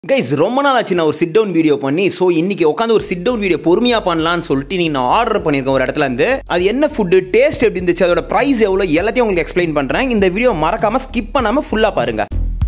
Guys ரொம்ப நாள் ஆச்சு நான் ஒரு சிட் டவுன் வீடியோ பண்ணி ஸோ இன்னைக்கு உட்காந்து ஒரு சிட் டவுன் வீடியோ பொறுமையாக பண்ணலாம்னு சொல்லிட்டு நீ நான் ஆர்டர் பண்ணியிருக்கேன் ஒரு இடத்துல இருந்து அது என்ன ஃபுட்டு டேஸ்ட் எப்படி இருந்துச்சு அதோட ப்ரைஸ் எவ்வளோ எல்லாத்தையும் உங்களுக்கு எக்ஸ்பிளைன் பண்ணுறேன் இந்த வீடியோ மறக்காம ஸ்கிப் பண்ணாமல் ஃபுல்லாக பாருங்க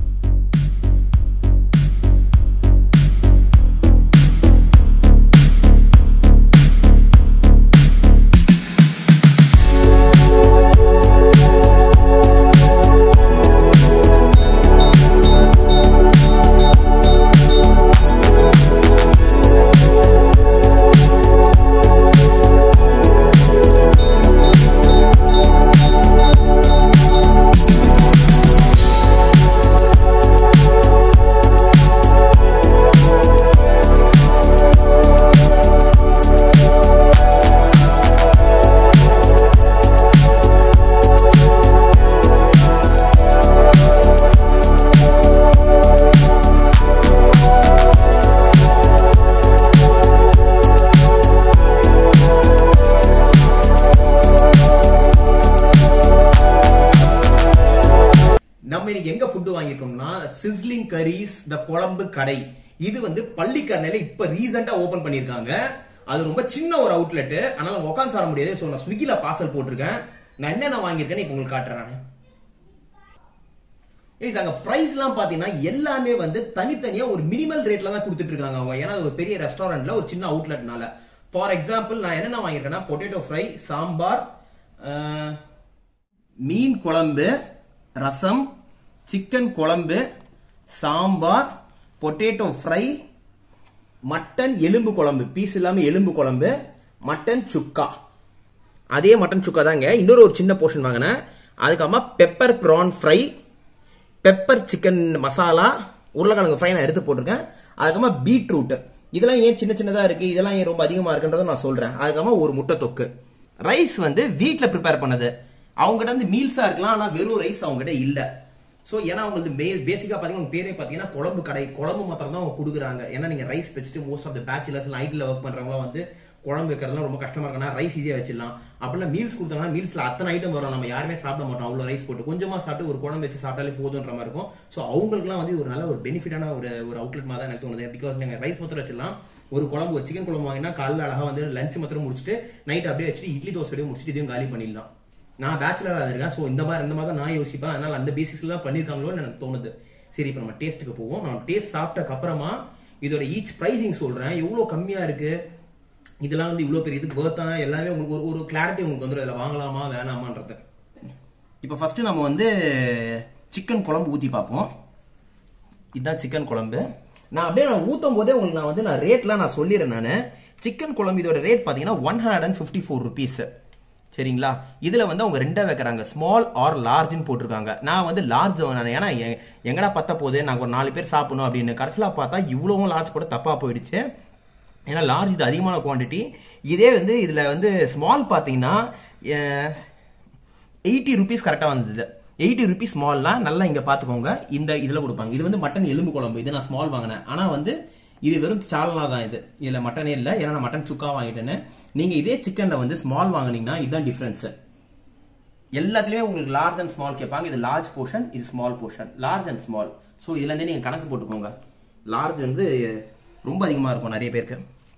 நம்ம இன்னைக்கு எங்க ஃபுட் வாங்கியிருக்கோம்னா sizzling curries the Kuzhambu Kadai இது வந்து பள்ளிக்கரணையில இப்ப ரீசெண்டா ஓபன் பண்ணிருக்காங்க அது ரொம்ப சின்ன ஒரு அவுட்லெட் அதனால உட்காந்து சாட முடியாது சோ நான் ஸ்விக்கில பார்சல் போட்டிருக்கேன் நான் என்னென்ன வாங்கியிருக்கேன்னு இப்ப உங்களுக்கு காட்டுறேன் நானு. ஏய் அங்க பிரைஸ் எல்லாம் பாத்தீங்கன்னா எல்லாமே வந்து தனித்தனியா ஒரு மினிமல் ரேட்ல தான் கொடுத்துட்டு இருக்காங்க அவங்க ஏன்னா அது ஒரு பெரிய ரெஸ்டாரண்ட்ல ஒரு சின்ன அவுட்லெட்னால ஃபார் எக்ஸாம்பிள் நான் என்னென்ன வாங்கியிருக்கேன்னா பொட்டேட்டோ ஃப்ரை சாம்பார் அஹ், மீன் குழம்பு ரசம் சிக்கன் குழம்பு சாம்பார் பொட்டேட்டோ ஃப்ரை மட்டன் எலும்பு குழம்பு பீஸ் இல்லாம எலும்பு குழம்பு மட்டன் சுக்கா அதே மட்டன் சுக்கா தாங்க இன்னொரு ஒரு சின்ன போர்ஷன் வாங்கினேன் அதுக்கப்புறமா pepper prawn fry pepper chicken masala உருளைக்கிழங்கு ஃப்ரை நான் எடுத்து போட்டிருக்கேன் அதுக்கப்புறமா பீட்ரூட் இதெல்லாம் ஏன் சின்ன சின்னதா இருக்கு இதெல்லாம் ஏன் ரொம்ப அதிகமா இருக்குன்றதை நான் சொல்றேன் அதுக்கப்புறமா ஒரு முட்டை தொக்கு ரைஸ் வந்து வீட்ல ப்ரிப்பேர் பண்ணது அவங்ககிட்ட வந்து மீல்ஸா இருக்கலாம் ஆனா வெறும் ரைஸ் அவங்ககிட்ட இல்ல சோ ஏன்னா அவங்களுக்கு பேசிக்கா பாத்தீங்கன்னா உங்க பேரே பாத்தீங்கன்னா குழம்பு கடை குழம்பு மாத்திரம் தான் அவங்க கொடுக்குறாங்க ஏன்னா நீங்க ரைஸ் வச்சுட்டு மோஸ்ட் ஆஃப் த பேச்சுலர்ஸ் ஐடில ஒர்க் பண்றவங்க வந்து குழம்பு வைக்கிறதுலாம் ரொம்ப கஷ்டமா இருக்குன்னா ரைஸ் ஈஸியா வச்சிடலாம் அப்படிலாம் மீல்ஸ் கொடுத்தாங்கன்னா மீல்ஸ்ல அத்தனை ஐட்டம் வரும் நம்ம யாருமே சாப்பிட மாட்டோம் அவ்வளவு ரைஸ் போட்டு கொஞ்சமா சாப்பிட்டு ஒரு குழம்பு வச்சு சாப்பிட்டாலே போதுன்ற மாதிரி இருக்கும் சோ அவங்களுக்குலாம் வந்து ஒரு நல்ல ஒரு பெனிஃபிட்டான ஒரு ஒரு அவுட்லெட் மாதிரி தான் எனக்கு தோணுது பிகாஸ் நீங்க ரைஸ் மாத்திரம் வச்சிடலாம் ஒரு குழம்பு ஒரு சிக்கன் குழம்பு வாங்கினா காலைல அழகா வந்து லஞ்ச் மாத்திரம் முடிச்சுட்டு நைட் அப்படியே வச்சுட்டு இட்லி தோசை அப்படியே முடிச்சுட்டு இதையும் காலி பண்ணிடலாம் நான் பேச்சுலரா இருக்கேன் ஸோ இந்த மாதிரி இந்த மாதிரி தான் நான் யோசிப்பேன் அதனால அந்த பேசிக்ஸ்ல தான் பண்ணிருக்காங்களோன்னு எனக்கு தோணுது சரி இப்போ நம்ம டேஸ்ட்டுக்கு போவோம் நான் டேஸ்ட் சாப்பிட்டக்கு அப்புறமா இதோட ஈச் பிரைசிங் சொல்றேன் எவ்வளவு கம்மியா இருக்கு இதெல்லாம் வந்து இவ்வளவு பெரிய இது பேர்த்தான எல்லாமே உங்களுக்கு ஒரு ஒரு கிளாரிட்டி உங்களுக்கு வந்துடும் இதில் வாங்கலாமா வேணாமான்றது இப்போ ஃபர்ஸ்ட் நம்ம வந்து சிக்கன் குழம்பு ஊற்றி பார்ப்போம் இதுதான் சிக்கன் குழம்பு நான் அப்படியே நான் ஊத்தும் போதே உங்களுக்கு நான் வந்து நான் ரேட்லாம் நான் சொல்லிடுறேன் நான் சிக்கன் குழம்பு இதோட ரேட் பார்த்தீங்கன்னா one hundred and fifty four rupees சரிங்களா இதுல வந்து அவங்க ரெண்டா வைக்கிறாங்க ஸ்மால் ஆர் லார்ஜ்னு போட்டிருக்காங்க நான் வந்து லார்ஜ் வாங்கினேன் ஏன்னா எ- எங்கடா பத்த போகுது நாங்க ஒரு நாலு பேர் சாப்பிடணும் அப்படின்னு கடைசியில பார்த்தா இவ்வளவும் லார்ஜ் போட தப்பா போயிடுச்சு ஏன்னா லார்ஜ் இது அதிகமான குவாண்டிட்டி இதே வந்து இதுல வந்து ஸ்மால் பாத்தீங்கன்னா எயிட்டி ருபீஸ் கரெக்டாக வந்தது எயிட்டி ருபீஸ் ஸ்மால்லாம் நல்லா இங்க பாத்துக்கோங்க இந்த இதுல கொடுப்பாங்க இது வந்து மட்டன் எலும்பு குழம்பு இது நான் ஸ்மால் வாங்கினேன் ஆனா வந்து இது வெறும் சால்னா தான் இது இதுல மட்டனே இல்ல ஏன்னா நான் மட்டன் சுக்கா வாங்கிட்டேன்னு நீங்க இதே சிக்கன்ல வந்து ஸ்மால் வாங்குனீங்கன்னா இதுதான் டிஃபரன்ஸ் எல்லாத்துலயுமே உங்களுக்கு லார்ஜ் அண்ட் ஸ்மால் கேட்பாங்க இது லார்ஜ் போர்ஷன் இது small portion large and small so இதுல இருந்தே நீங்க கணக்கு போட்டுக்கோங்க லார்ஜ் வந்து ரொம்ப அதிகமா இருக்கும் நிறைய பேருக்கு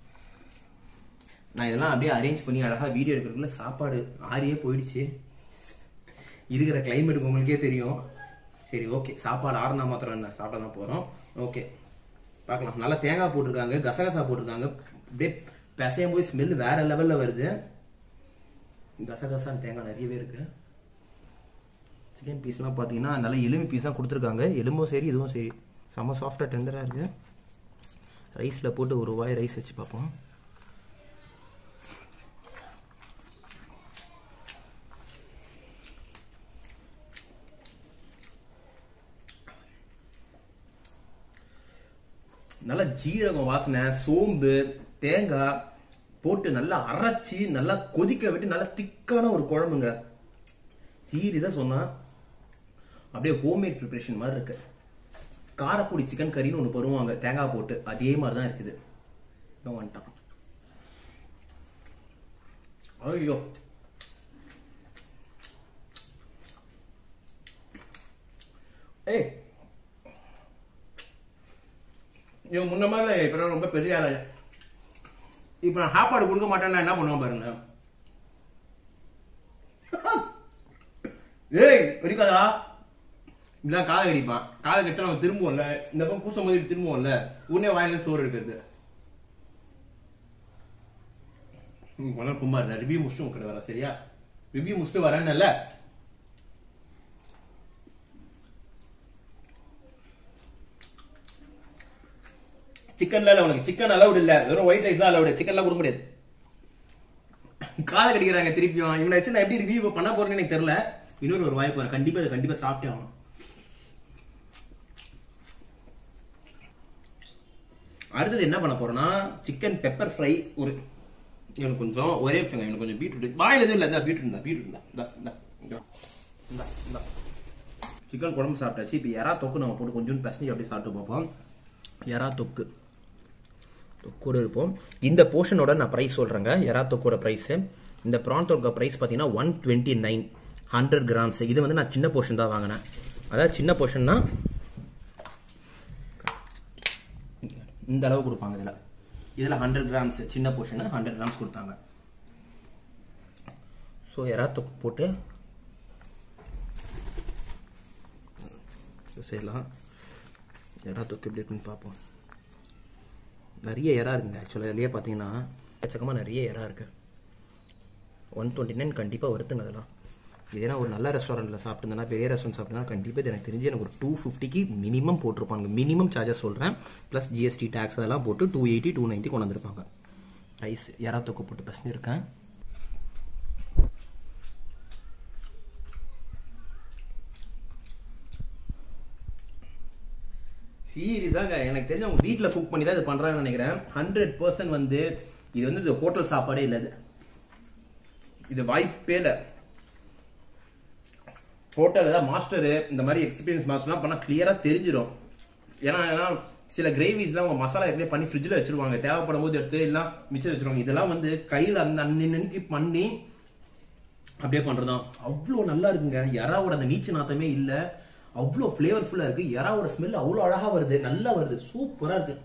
நான் இதெல்லாம் அப்படியே அரேஞ்ச் பண்ணி அழகா வீடியோ எடுக்கிறதுக்குள்ள சாப்பாடு ஆறியே போயிடுச்சு இருக்கிற கிளைமேட்டுக்கு உங்களுக்கே தெரியும் சரி ஓகே சாப்பாடு ஆறுனா மாத்திரம் என்ன சாப்பிட தான் போறோம் ஓகே பார்க்கலாம் நல்லா தேங்காய் போட்டிருக்காங்க கசகசா போட்டிருக்காங்க அப்படியே பிசையும் போய் ஸ்மெல் வேற லெவல்ல வருது கசகசா தேங்காய் நிறையவே இருக்கு சிக்கன் பீஸ்லாம் பார்த்தீங்கன்னா நல்லா எலும்பு பீஸ் தான் கொடுத்துருக்காங்க எலும்பும் சரி இதுவும் சரி செம்ம சாஃப்டாக டெண்டராக இருக்கு ரைஸில் போட்டு ஒரு வாய் ரைஸ் வச்சு பார்ப்போம் நல்ல ஜீரகம் வாசனை சோம்பு தேங்காய் போட்டு நல்லா அரைச்சி நல்லா கொதிக்க விட்டு நல்லா திக்கான ஒரு குழம்புங்க சீரியஸா சொன்னா அப்படியே ஹோம்மேட் ப்ரிப்பரேஷன் மாதிரி இருக்கு காரப்பொடி சிக்கன் கறின்னு ஒன்று பருவாங்க தேங்காய் போட்டு அதே மாதிரி தான் இருக்குது இவன் வந்துட்டான் ஐயோ ஏய் இவன் முன்ன மாதிரி இப்போ ரொம்ப பெரிய ஆளு இப்போ நான் சாப்பாடு கொடுக்க மாட்டேன்னா என்ன பண்ணுவான் பாருங்க ஏய் வெடிக்காதா இப்படிதான் காதை கடிப்பான் காதை கடிச்சா நம்ம திரும்புவோம்ல இந்த பக்கம் கூச்சம் போது திரும்புவோம்ல உடனே வாயில சோறு எடுக்கிறது ம், கொஞ்சம் சும்மா இருந்தேன் ரிவ்யூ முடிச்சுட்டு உங்ககிட்ட வரேன் சரியா ரிவ்யூ முடிச்சுட்டு வரேன்னுல சிக்கன்ல இல்ல உனக்கு சிக்கன் அலவுட் இல்ல வெறும் ஒயிட் ரைஸ் தான் அலவுட் சிக்கன்லாம் கொடுக்க முடியாது காதை கடிக்கிறாங்க திருப்பியும் இவனை வச்சு நான் எப்படி ரிவ்யூ பண்ண போறேன்னு எனக்கு தெரியல இன்னொரு ஒரு வாய்ப்பு வரும் கண்டிப்பா இதை கண்டிப்பா சாப்பிட்டே ஆகணும் அடுத்தது என்ன பண்ண போறோம்னா சிக்கன் பெப்பர் ஃப்ரை ஒரு எனக்கு கொஞ்சம் ஒரே விஷயம் எனக்கு கொஞ்சம் பீட்ரூட் வாயில் எதுவும் இல்லை பீட்ரூட் இருந்தா பீட்ரூட் இருந்தா இந்தா, இந்தா, இங்க வா. இந்தா, இந்தா. சிக்கன் குழம்பு சாப்பிட்டாச்சு இப்போ எறா தொக்கு நம்ம போட்டு கொஞ்சம் பசங்க அப்படியே சாப்பிட்டு பார்ப்போம் எறா தொக்கு தொக்கோடு இருப்போம் இந்த போர்ஷனோட நான் ப்ரைஸ் சொல்கிறேங்க எறா தொக்கோட ப்ரைஸு இந்த ப்ரான் தொக்கோட ப்ரைஸ் பார்த்தீங்கன்னா one twenty nine hundred grams இது வந்து நான் சின்ன போர்ஷன் தான் வாங்கினேன் அதாவது சின்ன போர்ஷன்னா இந்த அளவு கொடுப்பாங்க இதில் இதில் ஹண்ட்ரட் கிராம்ஸ் சின்ன போர்ஷனு ஹண்ட்ரட் கிராம்ஸ் கொடுத்தாங்க ஸோ எறா தொக்கு போட்டு செய்யலாம் எறா தொக்கு எப்படி இருக்குன்னு பார்ப்போம் நிறைய எறா இருக்குங்க ஆக்சுவலாக இதுலேயே பார்த்தீங்கன்னா எச்சக்கமாக நிறைய எறா இருக்கு ஒன் டுவெண்ட்டி நைன் கண்டிப்பாக வருத்துங்க அதெல்லாம் இதே நான் ஒரு நல்ல ரெஸ்டாரண்ட்டில் சாப்பிட்டுருந்தேன்னா பெரிய ரெஸ்டாரண்ட் சாப்பிட்டேன்னா கண்டிப்பாக இது எனக்கு தெரிஞ்சு எனக்கு ஒரு டூ ஃபிஃப்டிக்கு மினிமம் போட்டிருப்பாங்க மினிமம் சார்ஜஸ் சொல்கிறேன் ப்ளஸ் ஜிஎஸ்டி டேக்ஸ் அதெல்லாம் போட்டு டூ எயிட்டி டூ நைன்ட்டி கொண்டு வந்திருப்பாங்க ரைஸ் எறா தொக்கு போட்டு பசஞ்சிருக்கேன் சீரியஸாக எனக்கு தெரிஞ்ச அவங்க வீட்டில் குக் பண்ணி தான் இது பண்ணுறாங்கன்னு நினைக்கிறேன் ஹண்ட்ரட் பர்சன்ட் வந்து இது வந்து இந்த ஹோட்டல் சாப்பாடே இல்லை இது இது வாய்ப்பே இல்லை ஹோட்டல் ஏதாவது மாஸ்டரு இந்த மாதிரி எக்ஸ்பீரியன்ஸ் மாஸ்டர்லாம் பண்ணால் கிளியராக தெரிஞ்சிடும் ஏன்னா ஏன்னா சில கிரேவிஸ்லாம் அவங்க மசாலா ஏற்கனவே பண்ணி ஃப்ரிட்ஜில் வச்சிருவாங்க தேவைப்படும் போது எடுத்து எல்லாம் மிச்சம் வச்சிருவாங்க இதெல்லாம் வந்து கையில் அந்த அன்னிக்கு பண்ணி அப்படியே பண்றதுதான் அவ்வளோ நல்லா இருக்குங்க எறாவோட அந்த நீச்சு நாத்தமே இல்ல அவ்வளோ ஃப்ளேவர்ஃபுல்லா இருக்கு எறாவோட ஸ்மெல் அவ்வளோ அழகா வருது நல்லா வருது சூப்பரா இருக்கு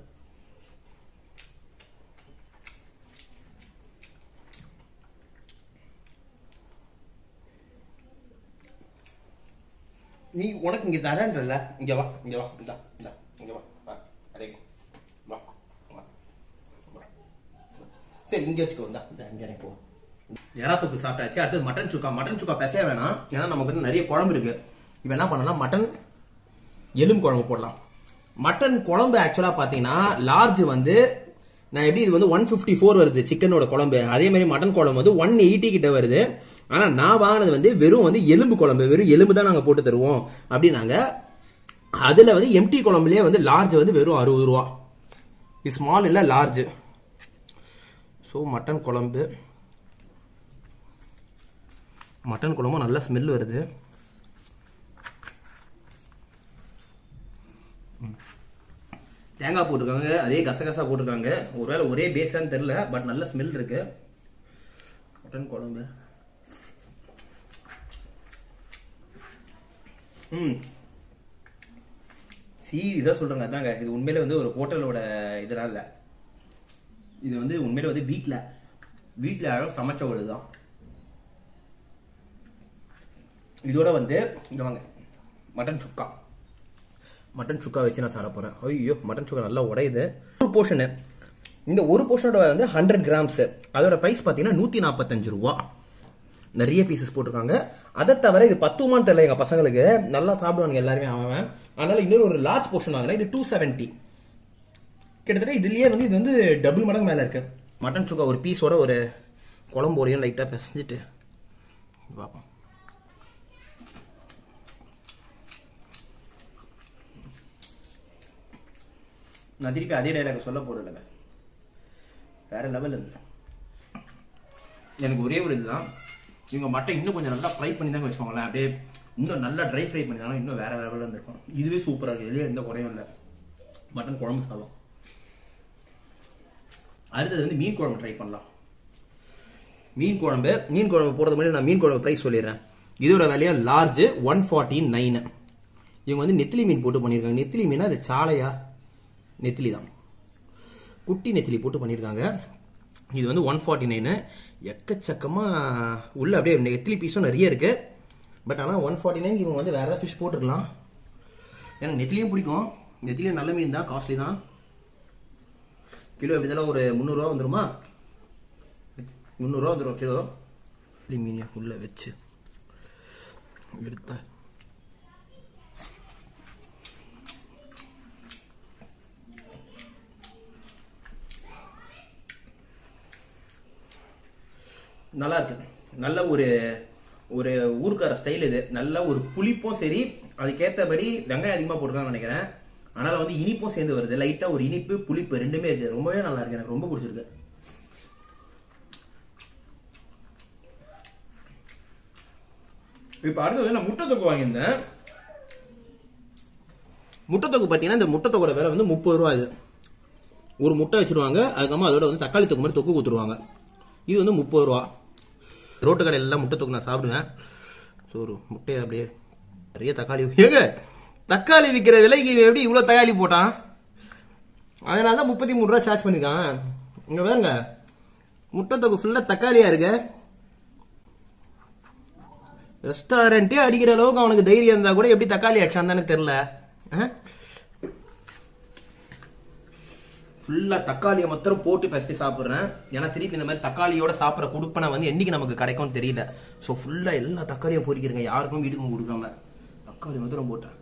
நீ உனக்கு இங்க தரேன்றல இங்க வா இங்க வா இந்தா இந்தா இங்க வா வா அரேங்க வா வா வா. சரி இங்க வச்சுக்கோ இந்தா இந்தா இங்க எனக்கு போ எறா தொக்கு சாப்பிட்டாச்சு அடுத்து மட்டன் சுக்கா மட்டன் சுக்கா பெசைய வேணாம் ஏன்னா நமக்கு வந்து நிறைய குழம்பு இருக்கு இப்போ என்ன பண்ணலாம் மட்டன் எலும்பு குழம்பு போடலாம் மட்டன் குழம்பு ஆக்சுவலா பாத்தீங்கன்னா லார்ஜ் வந்து நான் எப்படி இது வந்து ஒன் ஃபிஃப்டி ஃபோர் வருது சிக்கனோட குழம்பு அதே மாதிரி மட்டன் குழம்பு வந்து ஒன் எயிட்டி கிட்ட வருது ஆனா நான் வாங்கினது வந்து வெறும் வந்து எலும்பு குழம்பு வெறும் எலும்பு தான் நாங்க போட்டு தருவோம் அப்படின்னாங்க அதுல வந்து எம்டி குழம்புலயே வந்து லார்ஜ் வந்து வெறும் அறுபது ரூபா இது ஸ்மால் இல்ல லார்ஜ் ஸோ மட்டன் குழம்பு மட்டன் குழம்பும் நல்ல ஸ்மெல் வருது ம். தேங்காய் போட்டிருக்காங்க அதே கசகசா போட்டிருக்காங்க ஒருவேளை ஒரே பேஸான்னு தெரியல பட் நல்ல ஸ்மெல் இருக்கு மட்டன் குழம்பு ம் சீரியஸாக சொல்கிறேங்க அதாங்க இது உண்மையிலே வந்து ஒரு ஹோட்டலோட இதெல்லாம் இல்லை இது வந்து உண்மையிலே வந்து வீட்டில் வீட்டில் யாரும் சமைச்ச ஒரு இதுதான் இதோட வந்து இங்க வாங்க மட்டன் சுக்கா மட்டன் சுக்கா வச்சு நான் சாப்பிட போறேன் ஐயோ மட்டன் சுக்கா நல்லா உடையுது ஒரு போர்ஷனு இந்த ஒரு போர்ஷனோட வந்து ஹண்ட்ரட் கிராம்ஸ் அதோட பிரைஸ் பார்த்தீங்கன்னா நூற்றி நாற்பத்தஞ்சு ரூபா நிறைய பீசஸ் போட்டிருக்காங்க அதை தவிர இது பத்துமான்னு தெரியல எங்க பசங்களுக்கு நல்லா சாப்பிடுவாங்க எல்லாருமே அவன் அதனால இன்னொரு ஒரு லார்ஜ் போர்ஷன் வாங்கினா இது டூ செவன்ட்டி கிட்டத்தட்ட இதுலயே வந்து இது வந்து டபுள் மடங்கு மேல இருக்கு மட்டன் சுக்கா ஒரு பீஸோட ஒரு குழம்பு ஒரையும் லைட்டா பிசைஞ்சிட்டு பார்ப்போம் நான் திருப்பி அதே டைலாக் சொல்ல போறது இல்லைங்க வேற லெவல் இருந்து எனக்கு ஒரே ஒரு இதுதான் இவங்க மட்டை இன்னும் கொஞ்சம் நல்லா ஃப்ரை பண்ணி தான் வச்சுக்கோங்களேன் அப்படியே இன்னும் நல்லா ட்ரை ஃப்ரை பண்ணிருந்தாலும் இன்னும் வேற லெவலில் இருந்திருக்கும் இதுவே சூப்பராக இருக்கு இதுலேயே எந்த குறையும் இல்லை மட்டன் குழம்பு சாதம் அடுத்தது வந்து மீன் குழம்பு ட்ரை பண்ணலாம் மீன் குழம்பு மீன் குழம்பு போடுறது முன்னாடி நான் மீன் குழம்பு ப்ரைஸ் சொல்லிடுறேன் இதோட விலையா லார்ஜ் ஒன் ஃபார்ட்டி நைன் இவங்க வந்து நெத்திலி மீன் போட்டு பண்ணியிருக்காங்க நெத்திலி மீனா அது சாலையா நெத்திலி தான் குட்டி நெத்திலி போட்டு பண்ணியிருக்காங்க இது வந்து ஒன் ஃபார்ட்டி நைனு எக்கச்சக்கமாக உள்ள அப்படியே நெத்திலி பீஸும் நிறைய இருக்கு பட் ஆனால் ஒன் ஃபார்ட்டி நைன் இவங்க வந்து வேற ஏதாவது ஃபிஷ் போட்டுருக்கலாம் எனக்கு நெத்திலியும் பிடிக்கும் நெத்திலியும் நல்ல மீன் தான் காஸ்ட்லி தான் கிலோ இதெல்லாம் ஒரு முந்நூறுரூவா வந்துருமா முந்நூறுரூவா வந்துடும் கிலோ நெத்திலி மீன் உள்ள வச்சு எடுத்த நல்லா இருக்கு நல்ல ஒரு ஒரு ஊருக்கார ஸ்டைல் இது நல்ல ஒரு புளிப்பும் சரி அதுக்கேற்றபடி வெங்காயம் அதிகமாக போட்டிருக்காங்கன்னு நினைக்கிறேன் அதனால வந்து இனிப்பும் சேர்ந்து வருது லைட்டா ஒரு இனிப்பு புளிப்பு ரெண்டுமே இருக்கு ரொம்பவே நல்லா இருக்கு எனக்கு ரொம்ப பிடிச்சிருக்கு இப்ப அடுத்தது வந்து நான் முட்டை தொக்கு வாங்கியிருந்தேன் முட்டை தொக்கு பார்த்தீங்கன்னா இந்த முட்டை தொக்கோட விலை வந்து முப்பது ரூபா இது ஒரு முட்டை வச்சிருவாங்க அதுக்கப்புறமா அதோட வந்து தக்காளி தொக்கு மாதிரி தொக்கு கொடுத்துருவாங்க இது வந்து முப்பது ரூபா ரோட்டு கடையில எல்லாம் முட்டை தொக்கு நான் சாப்பிடுவேன் ஸோ ஒரு முட்டையை அப்படியே நிறைய தக்காளி ஏங்க தக்காளி விற்கிற விலைக்கு இவன் எப்படி இவ்வளோ தக்காளி போட்டான் அதனால தான் முப்பத்தி மூணு ரூபா சார்ஜ் பண்ணிருக்கான் இங்க பாருங்க முட்டை தொக்கு ஃபுல்லாக தக்காளியா இருக்கு ரெஸ்டாரண்ட்டே அடிக்கிற அளவுக்கு அவனுக்கு தைரியம் இருந்தா கூட எப்படி தக்காளி அடிச்சான் தானே தெரியல ஃபுல்லா தக்காளியை மாத்திரம் போட்டு பசி சாப்பிடுறேன் ஏன்னா திருப்பி இந்த மாதிரி தக்காளியோட சாப்பிட்ற குடுப்பனை வந்து என்னைக்கு நமக்கு கிடைக்கும்னு தெரியல ஸோ ஃபுல்லா எல்லா தக்காளியும் பொறிக்கிறேங்க யாருக்கும் வீட்டுக்கும் கொடுக்காம தக்காளி மாத்திரம் போட்டேன்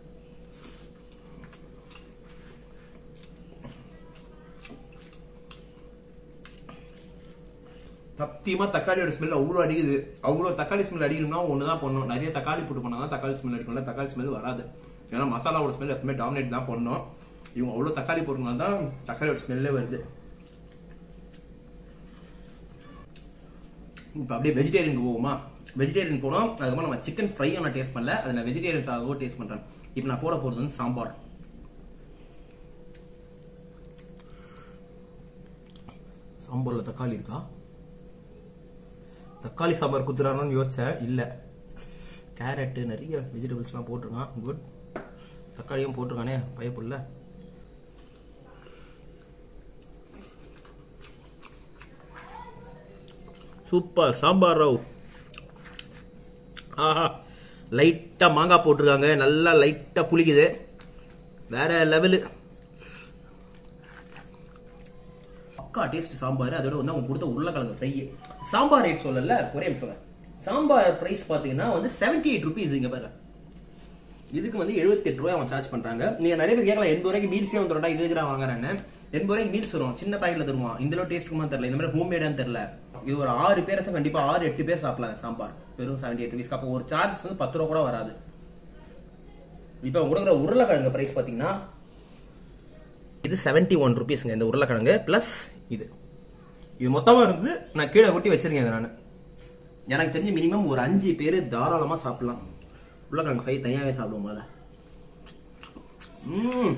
சத்தியமா தக்காளியோட ஸ்மெல் அவ்வளோ அடிக்குது அவ்வளோ தக்காளி ஸ்மெல் அடிக்கணும்னா ஒன்று தான் பண்ணணும் நிறைய தக்காளி போட்டு பண்ணா தான் தக்காளி ஸ்மெல் அடிக்கணும்ல தக்காளி ஸ்மெல் வராது ஏன்னா மசாலாவோட ஸ்மெல் எப்பவுமே டாமினேட் தான் பண்ணணும் இவங்க அவ்வளோ தக்காளி போட்டுனால தான் தக்காளியோட ஸ்மெல்லே வருது இப்போ அப்படியே வெஜிடேரியன் போவோமா வெஜிடேரியன் போனோம் அதுக்கப்புறம் நம்ம சிக்கன் ஃப்ரையும் நான் டேஸ்ட் பண்ணல அதை நான் வெஜிடேரியன்ஸாகவோ டேஸ்ட் பண்றேன் இப்போ நான் போட போறது வந்து சாம்பார் சாம்பார்ல தக்காளி இருக்கா தக்காளி சாம்பார் குத்துறானு யோசிச்சேன் இல்ல கேரட்டு நிறைய வெஜிடபிள்ஸ்லாம் போட்டிருக்கான் குட் தக்காளியும் போட்டிருக்கானே பயப்புள்ள சூப்பர் சாம்பார் ராவ் ஆஹா லைட்டா மாங்காய் போட்டிருக்காங்க நல்லா லைட்டா புளிக்குது வேற லெவலு பக்கா டேஸ்ட் சாம்பார் அதோட வந்து அவங்க கொடுத்த உருளைக்கிழங்கு ஃப்ரை சாம்பார் ரேட் சொல்லல ஒரே நிமிஷம் சாம்பார் பிரைஸ் பாத்தீங்கன்னா வந்து செவன்டி எயிட் ருபீஸ் இங்க பாருங்க இதுக்கு வந்து 78 ரூபாய் அவன் சார்ஜ் பண்றாங்க நீங்க நிறைய பேர் கேட்கலாம் எண்பது ரூபாய்க்கு மீல்ஸே வந்துடும்டா இது இருக்கிற வாங்குறான்னு எண்பது ரூபாய்க்கு மீல்ஸ் வரும் சின்ன பாக்கெட்ல தருவான் இந்த டேஸ்ட் இருக்குமா தெரியல இந்த மாதிரி ஹோம் மேடான்னு தெரியல இது ஒரு ஆறு பேராச்சும் கண்டிப்பா ஆறு எட்டு பேர் சாப்பிடலாம் சாம்பார் வெறும் செவன்டி எயிட் ருபீஸ்க்கு அப்போ ஒரு சார்ஜ் வந்து பத்து ரூபா கூட வராது இப்போ கொடுக்குற உருளைக்கிழங்கு பிரைஸ் பாத்தீங்கன்னா இது செவன்டி ஒன் ருபீஸ்ங்க இந்த உருளைக்கிழங்கு பிளஸ் இது இது மொத்தமா இருந்து நான் கீழே கொட்டி வச்சிருக்கேன் நான் எனக்கு தெரிஞ்சு மினிமம் ஒரு அஞ்சு பேர் தாராளமா சாப்பிடலாம் உருளைக்கிழங்கு ஃப்ரை தனியாவே சாப்பிடுவோம் முதல்ல ம்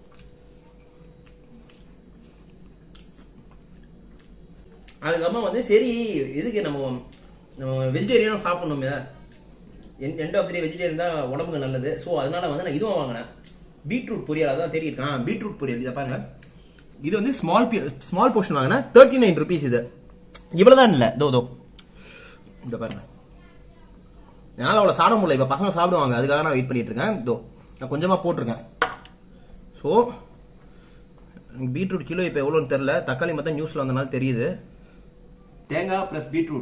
அதுக்கப்புறம் வந்து சரி எதுக்கு நம்ம நம்ம வெஜிடேரியனும் சாப்பிடணுமே எண்ட் ஆஃப் த்ரீ வெஜிடேரியன் தான் உடம்புக்கு நல்லது ஸோ அதனால வந்து நான் இதுவும் வாங்கினேன் பீட்ரூட் பொரியல் அதான் தேடி இருக்கான் பீட்ரூட் பொரியல் இதை பாருங்க இது வந்து ஸ்மால் ஸ்மால் போர்ஷன் வாங்கினேன் தேர்ட்டி நைன் ருபீஸ் இது இவ்வளவுதான் இல்லை தோ தோ இந்த பாருங்க என்னால் அவ்வளோ சாப்பிட முடியல இப்போ பசங்க சாப்பிடுவாங்க அதுக்காக நான் வெயிட் பண்ணிட்டு இருக்கேன் இதோ நான் கொஞ்சமாக போட்டிருக்கேன் ஸோ பீட்ரூட் கிலோ இப்போ எவ்வளோன்னு தெரில தக்காளி மொத்தம் நியூஸில் வந்தனால தெரியுது தேங்காய் ப்ளஸ் பீட்ரூட்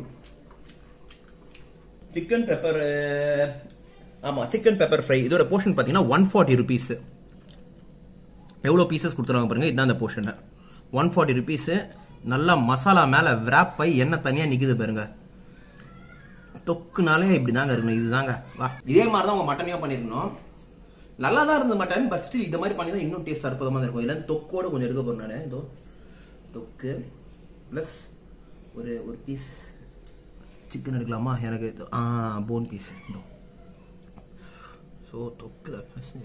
சிக்கன் பெப்பர் ஆமா சிக்கன் பெப்பர் ஃப்ரை இதோட போர்ஷன் பார்த்தீங்கன்னா ஒன் ஃபார்ட்டி ருபீஸ் எவ்வளோ பீசஸ் கொடுத்துருவாங்க பாருங்க இதுதான் அந்த போர்ஷன் ஒன் ஃபார்ட்டி ருபீஸ் நல்லா மசாலா மேலே விராப் ஆகி எண்ணெய் தனியாக நிக்குது பாருங்க தொக்குனாலே இப்படிதாங்க இருக்கணும் இதுதாங்க வா இதே மாதிரி தான் உங்க மட்டனையும் பண்ணிருக்கணும் நல்லா தான் இருந்த மட்டன் பட் ஸ்டில் இந்த மாதிரி பண்ணி இன்னும் டேஸ்ட் அற்புதமாக இருக்கும் இதில் தொக்கோட கொஞ்சம் எடுக்க போறேன் நான் இதோ தொக்கு ப்ளஸ் ஒரு ஒரு பீஸ் சிக்கன் எடுக்கலாமா எனக்கு இது- ஆ போன் பீஸ் இதோ ஸோ தொக்கில்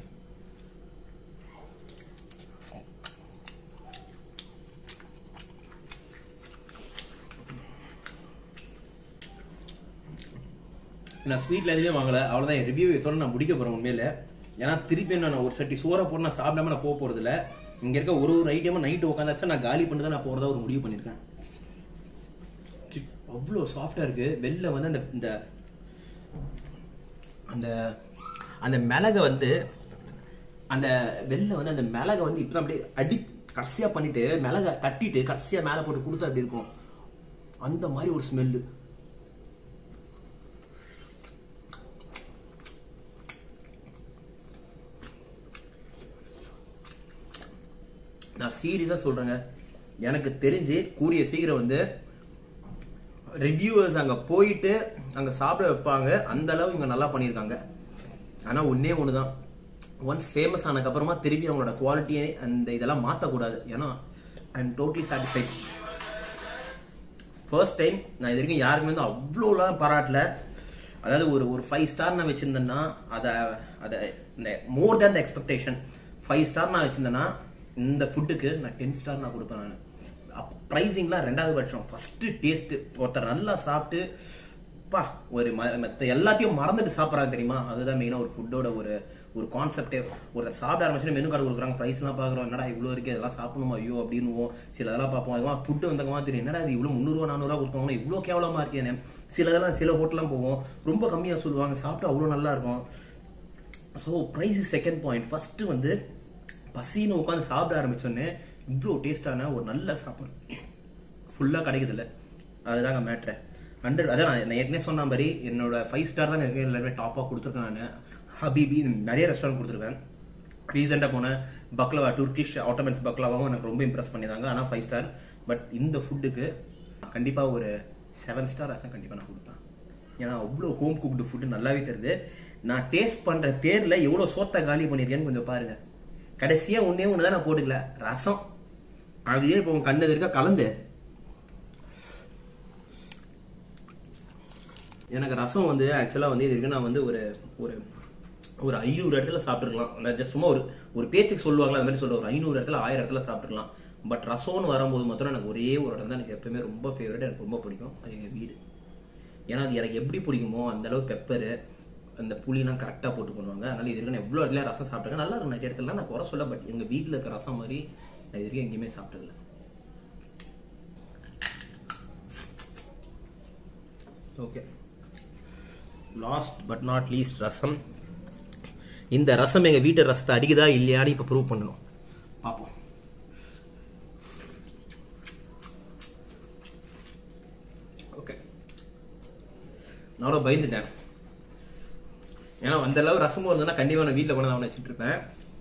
நான் ஸ்வீட்ல எதுவுமே வாங்கல அவ்வளவுதான் என் ரிவ்யூ இதோட நான் முடிக்க போறேன் உண்மையில ஏன்னா திருப்பி நான் ஒரு சட்டி சோறை போட்டு நான் சாப்பிடாம நான் போக போறது இல்ல இங்க இருக்க ஒரு ஒரு ஐட்டமும் நைட் உட்காந்தாச்சா நான் காலி பண்ணி தான் நான் போறதா ஒரு முடிவு பண்ணிருக்கேன் சி, அவ்வளோ சாஃப்டா இருக்கு வெளில வந்து அந்த இந்த அந்த அந்த மிளகை வந்து அந்த வெளில வந்து அந்த மிளகை வந்து இப்படி அப்படியே அடி கடைசியா பண்ணிட்டு மிளகை தட்டிட்டு கடைசியா மேல போட்டு கொடுத்தா அப்படி இருக்கும் அந்த மாதிரி ஒரு ஸ்மெல்லு நான் சீரியஸா சொல்றேங்க எனக்கு தெரிஞ்சு கூடிய சீக்கிரம் வந்து ரிவ்யூவர்ஸ் அங்க போயிட்டு அங்க சாப்பிட வைப்பாங்க அந்த அளவு இவங்க நல்லா பண்ணியிருக்காங்க ஆனா ஒன்னே ஒண்ணுதான் ஒன்ஸ் ஃபேமஸ் ஆனதுக்கு அப்புறமா திருப்பி அவங்களோட குவாலிட்டியை அந்த இதெல்லாம் மாத்தக்கூடாது ஏன்னா I am totally satisfied first time நான் இது வரைக்கும் யாருக்குமே வந்து அவ்வளோலாம் பாராட்டல அதாவது ஒரு ஒரு ஃபைவ் ஸ்டார் நான் வச்சிருந்தேன்னா அதை அதை இந்த more than the expectation five star நான் வச்சிருந்தேன்னா இந்த ஃபுட்டுக்கு நான் டென் ஸ்டார் நான் கொடுப்பேன் நான் ப்ரைஸிங்லாம் ரெண்டாவது பட்சம் ஃபர்ஸ்ட் டேஸ்ட் ஒருத்தர் நல்லா சாப்பிட்டு பா ஒரு ம- மத்த எல்லாத்தையும் மறந்துட்டு சாப்பிட்றாங்க தெரியுமா அதுதான் மெயினாக ஒரு ஃபுட்டோட ஒரு ஒரு கான்செப்டே ஒருத்தர் சாப்பிட ஆரம்பிச்சு மெனு கார்டு கொடுக்குறாங்க ப்ரைஸ்லாம் பார்க்குறோம் என்னடா இவ்வளோ இருக்கு இதெல்லாம் சாப்பிடணுமா ஐயோ அப்படின்னுவோம் சில இதெல்லாம் பார்ப்போம் அதுவும் ஃபுட்டு வந்தவங்க தெரியும் என்னடா இது இவ்வளோ முந்நூறுவா நானூறுவா கொடுப்பாங்க இவ்வளோ கேவலமா இருக்கேன்னு சில இதெல்லாம் சில ஹோட்டலாம் போவோம் ரொம்ப கம்மியாக சொல்லுவாங்க சாப்பிட்டா அவ்வளோ நல்லா இருக்கும் so price is second point first வந்து பசின்னு உட்காந்து சாப்பிட ஆரம்பிச்சோன்னே இவ்வளோ டேஸ்டான ஒரு நல்ல சாப்பாடு ஃபுல்லாக கிடைக்குது இல்லை அதுதாங்க மேட்ரு ஹண்ட்ரட் அதான் நான் நான் ஏற்கனவே சொன்ன மாதிரி என்னோட ஃபைவ் ஸ்டார் தான் எனக்கு எல்லாருமே டாப்பாக கொடுத்துருக்கேன் நான் ஹபிபி நிறைய ரெஸ்டாரண்ட் கொடுத்துருக்கேன் ரீசெண்டாக போன பக்லவா டர்கிஷ் ஆட்டோமென்ஸ் பக்லவாவும் எனக்கு ரொம்ப இம்ப்ரெஸ் பண்ணியிருந்தாங்க ஆனால் ஃபைவ் ஸ்டார் பட் இந்த ஃபுட்டுக்கு கண்டிப்பாக ஒரு செவன் ஸ்டார் ரசம் கண்டிப்பாக நான் கொடுப்பேன் ஏன்னா அவ்வளோ ஹோம் குக்டு ஃபுட்டு நல்லாவே தெரியுது நான் டேஸ்ட் பண்ற பேர்ல எவ்வளவு சோத்தை காலி பண்ணிருக்கேன்னு கொஞ்சம் பாருங்க கடைசியா ஒன்னே ஒன்று தான் நான் போட்டுக்கல ரசம் அப்படியே இப்போ உங்க கண்ணு இருக்க கலந்து எனக்கு ரசம் வந்து ஆக்சுவலா வந்து இது வரைக்கும் நான் வந்து ஒரு ஒரு ஒரு ஐநூறு இடத்துல சாப்பிட்டுருக்கலாம் நான் ஜஸ்ட் சும்மா ஒரு ஒரு பேச்சுக்கு சொல்லுவாங்களா அந்த மாதிரி சொல்ற ஒரு ஐநூறு இடத்துல ஆயிரம் இடத்துல சாப்பிட்டுருக்கலாம் பட் ரசம்னு வரும்போது மாத்திரம் எனக்கு ஒரே ஒரு இடம் தான் எனக்கு எப்பவுமே ரொம்ப ஃபேவரட் எனக்கு ரொம்ப பிடிக்கும் அது எங்க வீடு ஏன்னா அது எனக்கு எப்படி பிடிக்குமோ அந்த அளவு பெப்பரு அந்த புளிலாம் கரெக்டாக போட்டு பண்ணுவாங்க அதனால இது வரைக்கும் நான் எவ்வளோ இடத்துல ரசம் சாப்பிட்டேன் நல்லா இருக்கும் நிறைய இடத்துல நான் குறை சொல்ல பட் எங்கள் வீட்டில் இருக்க ரசம் மாதிரி நான் இது வரைக்கும் எங்கேயுமே சாப்பிட்டதில்ல okay last but not least rasam இந்த ரசம் எங்க வீட்டு ரசத்தை அடிக்குதா இல்லையான்னு இப்ப ப்ரூவ் பண்ணணும் பார்ப்போம் ஓகே நானும் பயந்துட்டேன் ஏன்னா அந்த அளவு ரசம் இருந்ததுன்னா கண்டிப்பா நான் வீட்டில் கொண்டு அவனை வச்சுட்டு இருப்பேன்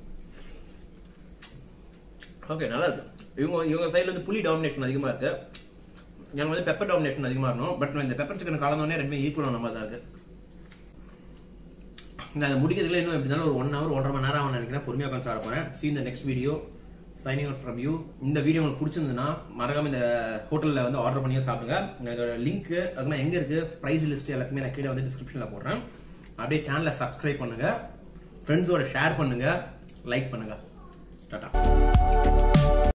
ஓகே நல்லா இருக்கு இவங்க இவங்க சைடுல வந்து புளி டாமினேஷன் அதிகமா இருக்கு எனக்கு வந்து பெப்பர் டாமினேஷன் அதிகமா இருக்கணும் பட் இந்த பெப்பர் சிக்கன் கலந்தோடனே ரெண்டுமே ஈக்குவலான மாதிரி தான் இருக்கு இந்த அதை முடிக்கிறதுல இன்னும் எப்படி இருந்தாலும் ஒரு ஒன் ஹவர் ஒன்றரை மணி நேரம் ஆகும் நினைக்கிறேன் பொறுமையாக உட்காந்து சாப்பிட போறேன் see இந்த next video signing out from you இந்த வீடியோ உங்களுக்கு பிடிச்சிருந்ததுன்னா மறக்காம இந்த ஹோட்டல்ல வந்து ஆர்டர் பண்ணியே சாப்பிடுங்க இதோட லிங்க் அதுக்கு எங்க இருக்கு பிரைஸ் லிஸ்ட் எல்லாத்தையுமே நான் கீழே வந்து டிஸ்கிரிப்ஷன்ல போடுறேன் அப்படியே சேனலை சப்ஸ்கிரைப் பண்ணுங்க ஃப்ரெண்ட்ஸோட ஷேர் பண்ணுங்க லைக் பண்ணுங்க டாடா